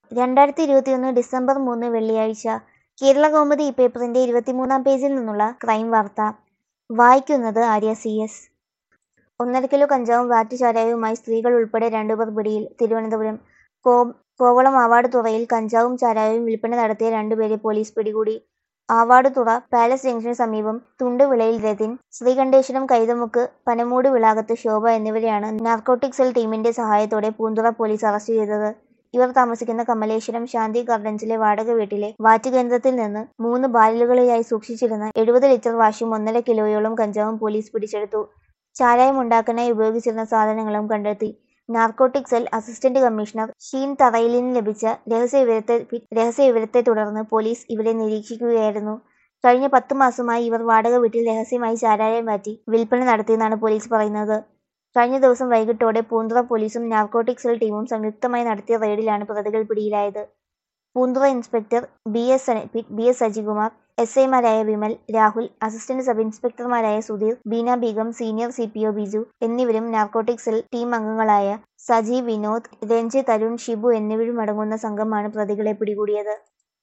രണ്ടായിരത്തി ഇരുപത്തിയൊന്ന് ഡിസംബർ മൂന്ന് വെള്ളിയാഴ്ച കേരള കൗമുദി ഈ പേപ്പറിന്റെ ഇരുപത്തിമൂന്നാം പേജിൽ നിന്നുള്ള ക്രൈം വാർത്ത വായിക്കുന്നത് ആര്യ സി എസ് ഒന്നര കിലോ കഞ്ചാവും വാറ്റുചാരായവുമായി സ്ത്രീകൾ ഉൾപ്പെടെ രണ്ടുപേർ പിടിയിൽ തിരുവനന്തപുരം കോ കോവളം ആവാടുതുറയിൽ കഞ്ചാവും ചാരായവും വിൽപ്പന നടത്തിയ രണ്ടുപേരെ പോലീസ് പിടികൂടി ആവാടുതുറ പാലസ് ജംഗ്ഷന് സമീപം തുണ്ടുവിളയിൽ രതിൻ ശ്രീകണ്ഠേശ്വരം കൈതമുക്ക് പനമൂട് വിളാകത്ത് ശോഭ എന്നിവരെയാണ് നാർക്കോട്ടിക് സെൽ ടീമിന്റെ സഹായത്തോടെ പൂന്തുറ പോലീസ് അറസ്റ്റ് ചെയ്തത് ഇവർ താമസിക്കുന്ന കമലേശ്വരം ശാന്തി ഗാർഡൻസിലെ വാടക വീട്ടിലെ വാറ്റ് കേന്ദ്രത്തിൽ നിന്ന് മൂന്ന് ബാരലുകളിലായി സൂക്ഷിച്ചിരുന്ന എഴുപത് ലിറ്റർ വാഷും ഒന്നര കിലോയോളം കഞ്ചാവും പോലീസ് പിടിച്ചെടുത്തു ചാരായം ഉണ്ടാക്കാനായി ഉപയോഗിച്ചിരുന്ന സാധനങ്ങളും കണ്ടെത്തി narcotic cell assistant commissioner Sheen തറയിലിന് ലഭിച്ച രഹസ്യവിവരത്തെ രഹസ്യവിവരത്തെ തുടർന്ന് പോലീസ് ഇവരെ നിരീക്ഷിക്കുകയായിരുന്നു കഴിഞ്ഞ പത്ത് മാസമായി ഇവർ വാടക വീട്ടിൽ രഹസ്യമായി ചാരായം മാറ്റി വിൽപ്പന നടത്തിയെന്നാണ് പോലീസ് പറയുന്നത് കഴിഞ്ഞ ദിവസം വൈകിട്ടോടെ പൂന്തുറ പോലീസും നാർക്കോട്ടിക് സെൽ ടീമും സംയുക്തമായി നടത്തിയ റെയ്ഡിലാണ് പ്രതികൾ പിടിയിലായത് Poonthura inspector B S B S Sajikumar S ഐമാരായ വിമൽ രാഹുൽ അസിസ്റ്റന്റ് സബ് ഇൻസ്പെക്ടർമാരായ Sudheer Beena Beegum senior C P O Biju എന്നിവരും നാർക്കോട്ടിക് സെൽ ടീം അംഗങ്ങളായ സജീവ് വിനോദ് രഞ്ജിത്ത് അരുൺ ഷിബു എന്നിവരും അടങ്ങുന്ന സംഘമാണ് പ്രതികളെ പിടികൂടിയത്